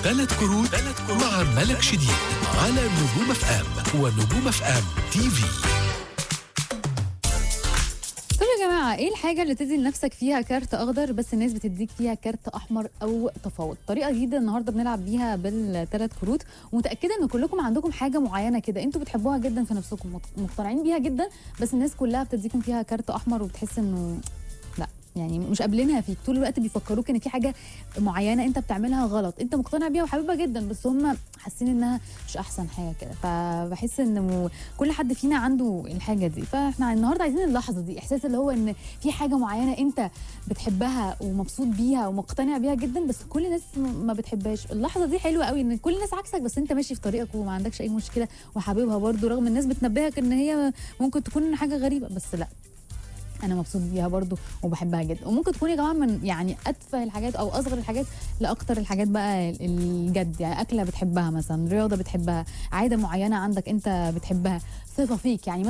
ثلاث كروت مع ملك شديد على نجوم اف ام ونجوم اف ام تي في طب يا جماعه ايه الحاجه اللي تدي لنفسك فيها كارت اخضر بس الناس بتديك فيها كارت احمر او تفاوض طريقه جديده النهارده بنلعب بيها بالثلاث كروت ومتاكده ان كلكم عندكم حاجه معينه كده انتوا بتحبوها جدا في نفسكم مق- مقتنعين بيها جدا بس الناس كلها بتديكم فيها كارت احمر وبتحس انه لا يعني مش قابلينها فيك طول الوقت بيفكروك ان في حاجه معينه انت بتعملها غلط انت مقتنع بيها وحاببها جدا بس هم حاسين انها مش احسن حاجه كده فبحس ان كل حد فينا عنده الحاجه دي فاحنا النهارده عايزين اللحظه دي احساس اللي هو ان في حاجه معينه انت بتحبها ومبسوط بيها ومقتنع بيها جدا بس كل الناس م- ما بتحبهاش اللحظه دي حلوه قوي ان كل الناس عكسك بس انت ماشي في طريقك وما عندكش اي مشكله وحاببها برضو رغم الناس بتنبهك ان هي ممكن تكون حاجه غريبه بس لا انا مبسوط بيها برضو وبحبها جدا وممكن تكون يا جماعه من يعني اتفه الحاجات او اصغر الحاجات لاكتر الحاجات بقى الجد يعني اكله بتحبها مثلا رياضه بتحبها عاده معينه عندك انت بتحبها صفه فيك يعني